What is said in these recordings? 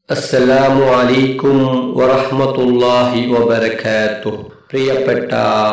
അസ്സലാമു അലൈക്കും വറഹ്മത്തുള്ളാഹി വബറകാതുഹു പ്രിയപ്പെട്ട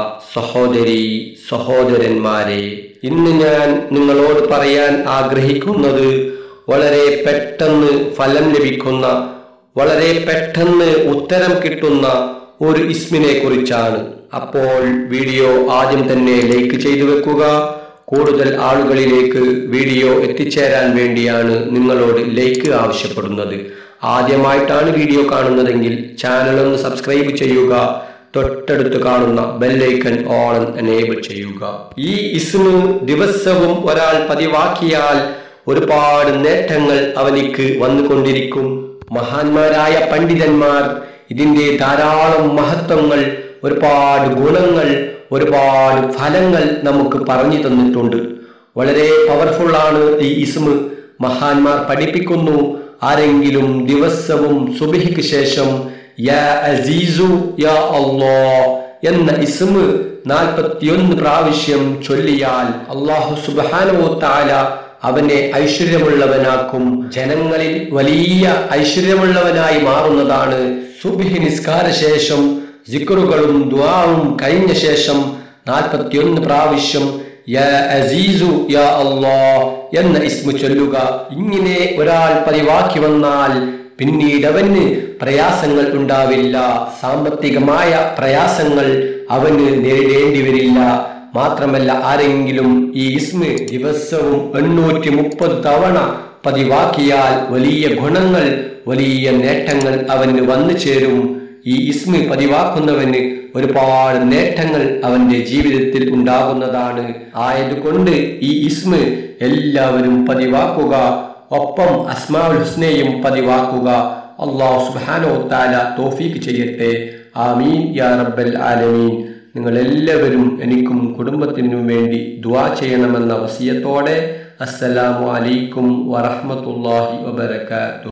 സഹോദരി സഹോദരന്മാരെ ഇന്ന് ഞാൻ നിങ്ങളോട് പറയാൻ ആഗ്രഹിക്കുന്നത് വളരെ പെട്ടെന്ന് ഫലം ലഭിക്കുന്ന വളരെ പെട്ടെന്ന് ഉത്തരം കിട്ടുന്ന ഒരു ഇസ്മിനെ കുറിച്ചാണ് അപ്പോൾ വീഡിയോ ആദ്യം തന്നെ ലൈക്ക് ചെയ്തു വെക്കുക കൂടുതൽ ആളുകളിലേക്ക് വീഡിയോ എത്തിച്ചേരാൻ വേണ്ടിയാണ് നിങ്ങളോട് ലൈക്ക് ആവശ്യപ്പെടുന്നത് ആദ്യമായിട്ടാണ് വീഡിയോ കാണുന്നതെങ്കിൽ ചാനൽ ഒന്ന് സബ്സ്ക്രൈബ് ചെയ്യുക തൊട്ടടുത്ത് കാണുന്ന ബെല്ലൈക്കൺ ഓൺ എനേബിൾ ചെയ്യുക ഈ ഇസ്മു ദിവസവും ഒരാൾ പതിവാക്കിയാൽ ഒരുപാട് നേട്ടങ്ങൾ അവനിക്ക് വന്നുകൊണ്ടിരിക്കും മഹാന്മാരായ പണ്ഡിതന്മാർ ഇതിന്റെ ധാരാളം മഹത്വങ്ങൾ ഒരുപാട് ഗുണങ്ങൾ ഒരുപാട് ഫലങ്ങൾ നമുക്ക് പറഞ്ഞു തന്നിട്ടുണ്ട് വളരെ പവർഫുൾ ആണ് ഈ ഇസ്മ് മഹാന്മാർ പഠിപ്പിക്കുന്നു ആരെങ്കിലും ദിവസവും സുബഹിക്ക് ശേഷം യാ അസീസു യാ അല്ലോ എന്ന ഇസ്മ് നാൽപ്പത്തിയൊന്ന് പ്രാവശ്യം ചൊല്ലിയാൽ അള്ളാഹു സുബാനോ താല അവനെ ഐശ്വര്യമുള്ളവനാക്കും ജനങ്ങളിൽ വലിയ ഐശ്വര്യമുള്ളവനായി മാറുന്നതാണ് സുബിഹി നിസ്കാര ശേഷം ജിക്കറുകളും ദ്വാവും കഴിഞ്ഞ ശേഷം നാൽപ്പത്തിയൊന്ന് പ്രാവശ്യം യാ അസീസു യാ അല്ലാ എന്ന ഇസ്മു ചൊല്ലുക ഇങ്ങനെ ഒരാൾ പതിവാക്കി വന്നാൽ പിന്നീട് അവന് പ്രയാസങ്ങൾ ഉണ്ടാവില്ല സാമ്പത്തികമായ പ്രയാസങ്ങൾ അവന് നേരിടേണ്ടി വരില്ല മാത്രമല്ല ആരെങ്കിലും ഈ ഇസ്മ് ദിവസവും എണ്ണൂറ്റി മുപ്പത് തവണ പതിവാക്കിയാൽ വലിയ ഗുണങ്ങൾ വലിയ നേട്ടങ്ങൾ അവന് വന്നു ചേരും ഈ ഇസ്മി പതിവാക്കുന്നവന് ഒരുപാട് നേട്ടങ്ങൾ അവന്റെ ജീവിതത്തിൽ ഉണ്ടാകുന്നതാണ് ആയതുകൊണ്ട് ഈ ഇസ്മ് എല്ലാവരും പതിവാക്കുക ഒപ്പം അസ്മാഉൽ ഹുസ്നയും പതിവാക്കുക അള്ളാഹു സുബ്ഹാനഹു താല തോഫീക്ക് ചെയ്യട്ടെ ആമീൻ യാ റബ്ബൽ ആലമീൻ നിങ്ങൾ എല്ലാവരും എനിക്കും കുടുംബത്തിനും വേണ്ടി ദുആ ചെയ്യണമെന്ന വസിയത്തോടെ അസ്സലാമു അലൈക്കും വറഹ്മത്തുള്ളാഹി വബറകാതുഹു